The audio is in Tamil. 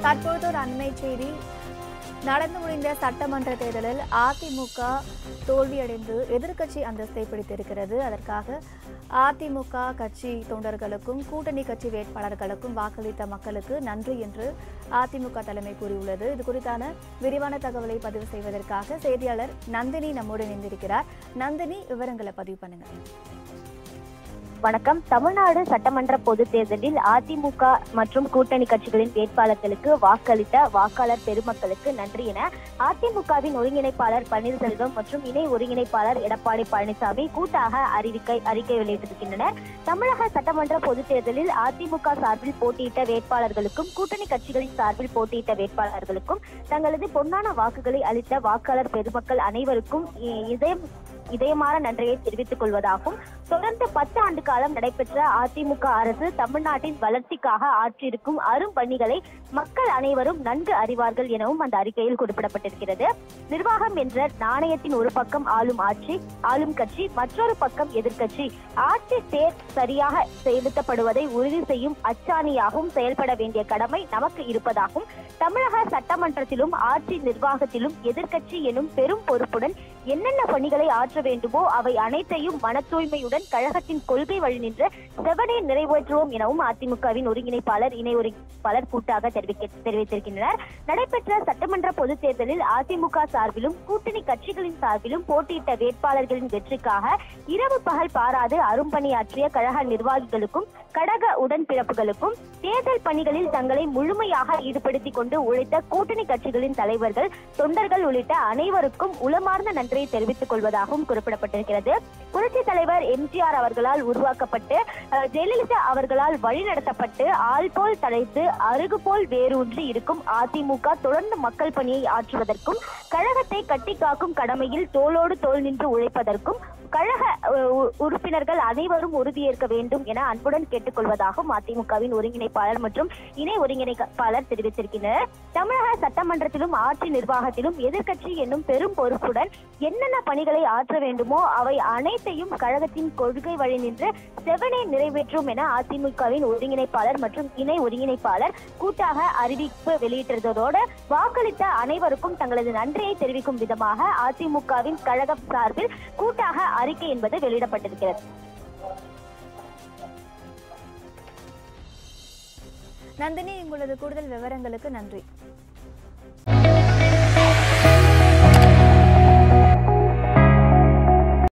தற்போது ஒரு அண்மை செய்தி நடந்து முடிந்த சட்டமன்ற தேர்தலில் அதிமுக தோல்வியடைந்து எதிர்க்கட்சி அந்தஸ்தை பிடித்திருக்கிறது அதற்காக அதிமுக கட்சி தொண்டர்களுக்கும் கூட்டணி கட்சி வேட்பாளர்களுக்கும் வாக்களித்த மக்களுக்கு நன்றி என்று அதிமுக தலைமை கூறியுள்ளது இது குறித்தான விரிவான தகவலை பதிவு செய்வதற்காக செய்தியாளர் நந்தினி நம்மோடு இணைந்திருக்கிறார் நந்தினி விவரங்களை பதிவு பண்ணுங்க வணக்கம் தமிழ்நாடு சட்டமன்ற பொதுத் தேர்தலில் அதிமுக மற்றும் கூட்டணி கட்சிகளின் வேட்பாளர்களுக்கு வாக்களித்த வாக்காளர் பெருமக்களுக்கு நன்றி என அதிமுகவின் ஒருங்கிணைப்பாளர் பன்னீர்செல்வம் மற்றும் இணை ஒருங்கிணைப்பாளர் எடப்பாடி பழனிசாமி கூட்டாக அறிவிக்கை அறிக்கை வெளியிட்டிருக்கின்றனர் தமிழக சட்டமன்ற பொதுத் தேர்தலில் அதிமுக சார்பில் போட்டியிட்ட வேட்பாளர்களுக்கும் கூட்டணி கட்சிகளின் சார்பில் போட்டியிட்ட வேட்பாளர்களுக்கும் தங்களது பொன்னான வாக்குகளை அளித்த வாக்காளர் பெருமக்கள் அனைவருக்கும் இ- இதயம் இதயமான நன்றியை தெரிவித்துக் கொள்வதாகவும் தொடர்ந்து பத்து ஆண்டு காலம் நடைபெற்ற அதிமுக அரசு தமிழ்நாட்டின் வளர்ச்சிக்காக ஆற்றியிருக்கும் அரும்பணிகளை மக்கள் அனைவரும் நன்கு அறிவார்கள் எனவும் அந்த அறிக்கையில் குறிப்பிடப்பட்டிருக்கிறது நிர்வாகம் என்ற நாணயத்தின் ஒரு பக்கம் ஆளும் ஆட்சி ஆளும் கட்சி மற்றொரு பக்கம் எதிர்க்கட்சி ஆட்சி தேர் சரியாக செலுத்தப்படுவதை உறுதி செய்யும் அச்சாணியாகவும் செயல்பட வேண்டிய கடமை நமக்கு இருப்பதாகவும் தமிழக சட்டமன்றத்திலும் ஆட்சி நிர்வாகத்திலும் எதிர்க்கட்சி எனும் பெரும் பொறுப்புடன் என்னென்ன பணிகளை ஆற்ற வேண்டுமோ அவை அனைத்தையும் மன தூய்மையுடன் கழகத்தின் கொள்கை வழி நின்று செவனே நிறைவேற்றுவோம் எனவும் அதிமுகவின் ஒருங்கிணைப்பாளர் இணை ஒருங்கிணைப்பாளர் கூட்டாக தெரிவிக்க தெரிவித்திருக்கின்றனர் நடைபெற்ற சட்டமன்ற பொதுத் தேர்தலில் அதிமுக சார்பிலும் கூட்டணி கட்சிகளின் சார்பிலும் போட்டியிட்ட வேட்பாளர்களின் வெற்றிக்காக இரவு பகல் பாராது அரும்பணியாற்றிய கழக நிர்வாகிகளுக்கும் கழக உடன்பிறப்புகளுக்கும் தேர்தல் பணிகளில் தங்களை முழுமையாக ஈடுபடுத்திக் கொண்டு உழைத்த கூட்டணி கட்சிகளின் தலைவர்கள் தொண்டர்கள் உள்ளிட்ட அனைவருக்கும் உளமார்ந்த நன்றியை தெரிவித்துக் கொள்வதாகவும் குறிப்பிடப்பட்டிருக்கிறது புரட்சி தலைவர் எம்ஜிஆர் அவர்களால் உருவாக்கப்பட்டு அஹ், ஜெயலலிதா அவர்களால் வழிநடத்தப்பட்டு ஆள் போல் தலைத்து அருகு போல் வேரூன்றி இருக்கும் அதிமுக தொடர்ந்து மக்கள் பணியை ஆற்றுவதற்கும் கழகத்தை கட்டி காக்கும் கடமையில் தோளோடு தோள் நின்று உழைப்பதற்கும் கழக அஹ், உ- உறுப்பினர்கள் அனைவரும் உறுதியேற்க வேண்டும் என அன்புடன் கேட்டுக்கொள்வதாகவும் அதிமுகவின் ஒருங்கிணைப்பாளர் மற்றும் இணை ஒருங்கிணைப்பாளர் தெரிவித்திருக்கின்றனர் தமிழக சட்டமன்றத்திலும் ஆட்சி நிர்வாகத்திலும் எதிர்க்கட்சி என்னும் பெரும் பொறுப்புடன் என்னென்ன பணிகளை ஆற்ற வேண்டுமோ அவை அனைத்தையும் கழகத்தின் கொள்கை வழி நின்று செவனே நிறைவேற்றும் என அதிமுகவின் ஒருங்கிணைப்பாளர் மற்றும் இணை ஒருங்கிணைப்பாளர் கூட்டாக அறிவிப்பு வெளியிட்டிருந்ததோடு வாக்களித்த அனைவருக்கும் தங்களது நன்றியை தெரிவிக்கும் விதமாக அதிமுகவின் கழகம் சார்பில் கூட்டாக அறிக்கை என்பது வெளியிடப்பட்டிருக்கிறது நந்தினி உங்களது கூடுதல் விவரங்களுக்கு நன்றி